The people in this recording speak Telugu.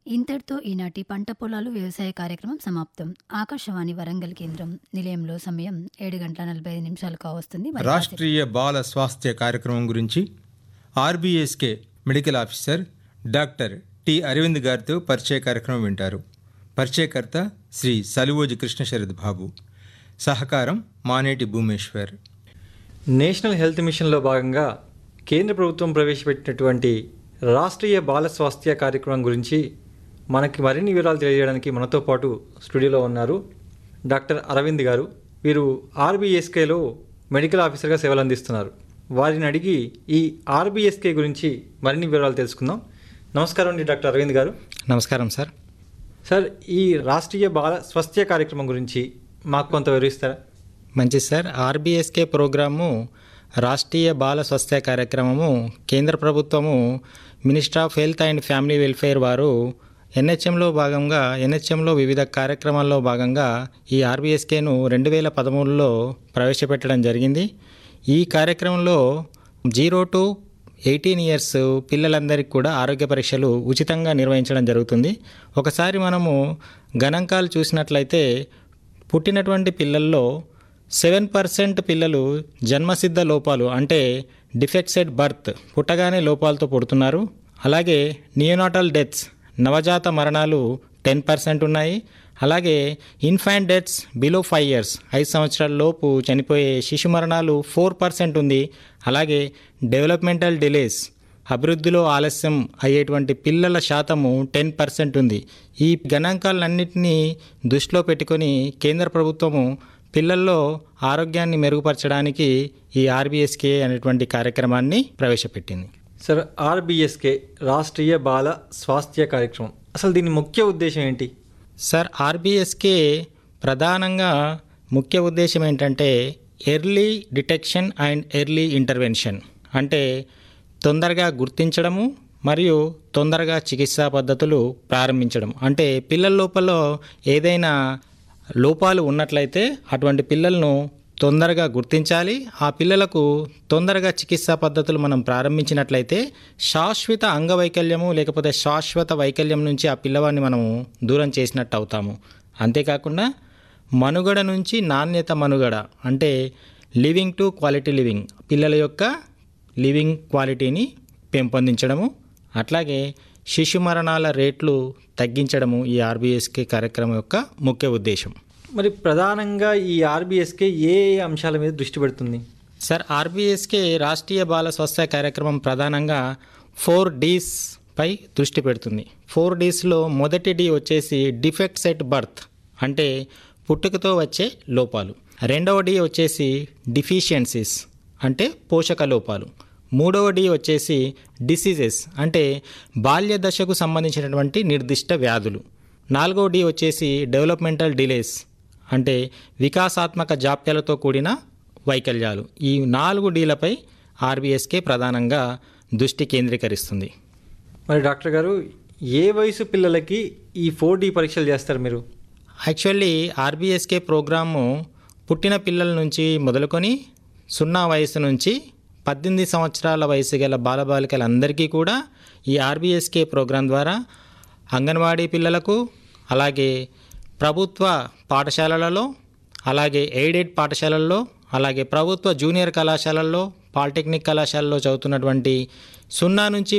ఇంతటితో ఈనాటి పంట పొలాలు వ్యవసాయ కార్యక్రమం సమాప్తం ఆకాశవాణి వరంగల్ కేంద్రం నిలయంలో సమయం ఏడు గంటల నలభై ఐదు నిమిషాలు కావస్తుంది మరి రాష్ట్రీయ బాల స్వాస్థ్య కార్యక్రమం గురించి RBSK medical officer doctor T Arvind గారితో పరిచయ కార్యక్రమం వింటారు పరిచయకర్త శ్రీ సలువోజి కృష్ణశరద్ బాబు సహకారం మానేటి భూమేశ్వర్ నేషనల్ హెల్త్ మిషన్లో భాగంగా కేంద్ర ప్రభుత్వం ప్రవేశపెట్టినటువంటి రాష్ట్రీయ బాల స్వాస్థ్య కార్యక్రమం గురించి మనకి మరిన్ని వివరాలు తెలియజేయడానికి మనతో పాటు స్టూడియోలో ఉన్నారు డాక్టర్ అరవింద్ గారు వీరు ఆర్బీఎస్కేలో మెడికల్ ఆఫీసర్గా సేవలు అందిస్తున్నారు వారిని అడిగి ఈ ఆర్బీఎస్కే గురించి మరిన్ని వివరాలు తెలుసుకుందాం నమస్కారం అండి డాక్టర్ అరవింద్ గారు నమస్కారం సార్ సార్ ఈ రాష్ట్రీయ బాల స్వాస్థ్య కార్యక్రమం గురించి మాకు కొంత వివరిస్తారా మంచిది సార్ ఆర్బీఎస్కే ప్రోగ్రాము రాష్ట్రీయ బాల స్వాస్థ్య కార్యక్రమము కేంద్ర ప్రభుత్వము minister of health and family welfare వారు ఎన్హెచ్ఎంలో భాగంగా ఎన్హెచ్ఎంలో వివిధ కార్యక్రమాల్లో భాగంగా ఈ ఆర్బీఎస్కేను రెండు వేల పదమూడులో ప్రవేశపెట్టడం జరిగింది ఈ కార్యక్రమంలో జీరో టు ఎయిటీన్ ఇయర్స్ పిల్లలందరికీ కూడా ఆరోగ్య పరీక్షలు ఉచితంగా నిర్వహించడం జరుగుతుంది ఒకసారి మనము గణాంకాలు చూసినట్లయితే పుట్టినటువంటి పిల్లల్లో సెవెన్ పర్సెంట్ పిల్లలు జన్మసిద్ధ లోపాలు అంటే డిఫెక్ట్సెడ్ బర్త్ పుట్టగానే లోపాలతో పుడుతున్నారు అలాగే నియోనాటల్ డెత్స్ నవజాత మరణాలు టెన్ పర్సెంట్ ఉన్నాయి అలాగే infant deaths below five years ఐదు సంవత్సరాల లోపు చనిపోయే శిశు మరణాలు ఫోర్ పర్సెంట్ ఉంది అలాగే డెవలప్మెంటల్ డిలేస్ అభివృద్ధిలో ఆలస్యం అయ్యేటువంటి పిల్లల శాతము టెన్ పర్సెంట్ ఉంది ఈ గణాంకాలన్నింటినీ దృష్టిలో పెట్టుకొని కేంద్ర ప్రభుత్వము పిల్లల్లో ఆరోగ్యాన్ని మెరుగుపరచడానికి ఈ ఆర్బీఎస్కే అనేటువంటి కార్యక్రమాన్ని ప్రవేశపెట్టింది సార్ ఆర్బీఎస్కే రాష్ట్రీయ బాల స్వాస్థ్య కార్యక్రమం అసలు దీని ముఖ్య ఉద్దేశం ఏంటి సార్ ఆర్బీఎస్కే ప్రధానంగా ముఖ్య ఉద్దేశం ఏంటంటే early detection and early intervention అంటే తొందరగా గుర్తించడము మరియు తొందరగా చికిత్సా పద్ధతులు ప్రారంభించడం అంటే పిల్లల లోపల ఏదైనా లోపాలు ఉన్నట్లయితే అటువంటి పిల్లలను తొందరగా గుర్తించాలి ఆ పిల్లలకు తొందరగా చికిత్సా పద్ధతులు మనం ప్రారంభించినట్లయితే శాశ్వత అంగవైకల్యము లేకపోతే శాశ్వత వైకల్యం నుంచి ఆ పిల్లవాడిని మనము దూరం చేసినట్టు అవుతాము అంతేకాకుండా మనుగడ నుంచి నాణ్యత మనుగడ అంటే లివింగ్ టు క్వాలిటీ లివింగ్ పిల్లల యొక్క లివింగ్ క్వాలిటీని పెంపొందించడము అట్లాగే శిశు మరణాల రేట్లు తగ్గించడము ఈ ఆర్బీఎస్కే కార్యక్రమం యొక్క ముఖ్య ఉద్దేశం మరి ప్రధానంగా ఈ ఆర్బీఎస్కే ఏ ఏ అంశాల మీద దృష్టి పెడుతుంది సార్ ఆర్బీఎస్కే రాష్ట్రీయ బాల స్వాస్థ్య కార్యక్రమం ప్రధానంగా ఫోర్ డీస్ పై దృష్టి పెడుతుంది ఫోర్ డీస్లో మొదటి డి వచ్చేసి డిఫెక్ట్స్ ఎట్ బర్త్ అంటే పుట్టుకతో వచ్చే లోపాలు రెండవ డి వచ్చేసి డిఫిషియన్సీస్ అంటే పోషక లోపాలు మూడవ డి వచ్చేసి డిసీజెస్ అంటే బాల్య దశకు సంబంధించినటువంటి నిర్దిష్ట వ్యాధులు నాలుగవ డి వచ్చేసి డెవలప్మెంటల్ డిలేస్ అంటే వికాసాత్మక జాప్యాలతో కూడిన వైకల్యాలు ఈ నాలుగు డీలపై ఆర్బీఎస్కే ప్రధానంగా దృష్టి కేంద్రీకరిస్తుంది మరి డాక్టర్ గారు ఏ వయసు పిల్లలకి ఈ ఫోర్ డి పరీక్షలు చేస్తారు మీరు యాక్చువల్లీ ఆర్బీఎస్కే ప్రోగ్రాము పుట్టిన పిల్లల నుంచి మొదలుకొని సున్నా వయసు నుంచి పద్దెనిమిది సంవత్సరాల వయసు గల బాలబాలికలందరికీ కూడా ఈ ఆర్బీఎస్కే ప్రోగ్రాం ద్వారా అంగన్వాడీ పిల్లలకు అలాగే ప్రభుత్వ పాఠశాలలలో అలాగే ఎయిడెడ్ పాఠశాలల్లో అలాగే ప్రభుత్వ జూనియర్ కళాశాలల్లో పాలిటెక్నిక్ కళాశాలలో చదువుతున్నటువంటి సున్నా నుంచి